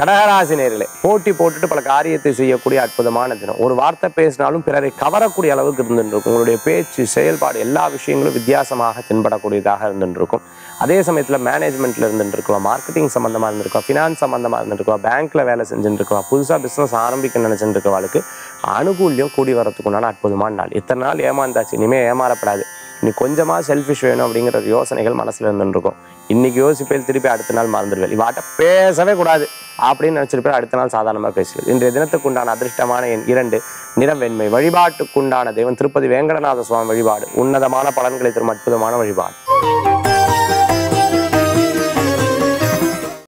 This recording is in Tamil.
கடகராசி நேர்களே போட்டி போட்டுட்டு பல காரியத்தை செய்யக்கூடிய அற்புதமான தினம் ஒரு வார்த்தை பேசினாலும் பிறரை கவரக்கூடிய அளவுக்கு இருந்துருக்கும் உங்களுடைய பேச்சு செயல்பாடு எல்லா விஷயங்களும் வித்தியாசமாக தென்படக்கூடியதாக இருந்துருக்கும் அதே சமயத்தில் மேனேஜ்மெண்ட்ல இருந்துருக்கலாம் மார்க்கெட்டிங் சம்மந்தமாக இருந்திருக்கலாம் ஃபினான்ஸ் சம்மந்தமாக இருந்திருக்கலாம் பேங்க்ல வேலை செஞ்சுட்டு இருக்கலாம் புதுசாக பிஸ்னஸ் ஆரம்பிக்க நினைச்சுட்டு இருக்கவாளுக்கு அனுகூல்யம் கூடி வரத்துக்குண்டான அற்புதமான நாள் இத்தனை நாள் ஏமாந்தாச்சு இனிமேல் ஏமாறப்படாது நீ கொஞ்சமாக செல்ஃபிஷ் வேணும் அப்படிங்கிற ஒரு யோசனைகள் மனசுல இருந்துருக்கும் இன்னைக்கு யோசிப்பேன் திருப்பி அடுத்த நாள் மறந்துடுவேன் இவாட்ட பேசவே கூடாது அப்படின்னு நினைச்சிருப்பேன் அடுத்த நாள் சாதாரணமாக பேசுவேன் இன்றைய தினத்துக்குண்டான அதிர்ஷ்டமான எண் இரண்டு நிறம் வெண்மை வழிபாட்டுக்குண்டான தெய்வம் திருப்பதி வேங்கடநாத சுவாமி வழிபாடு உன்னதமான பலன்களை தரும் அற்புதமான வழிபாடு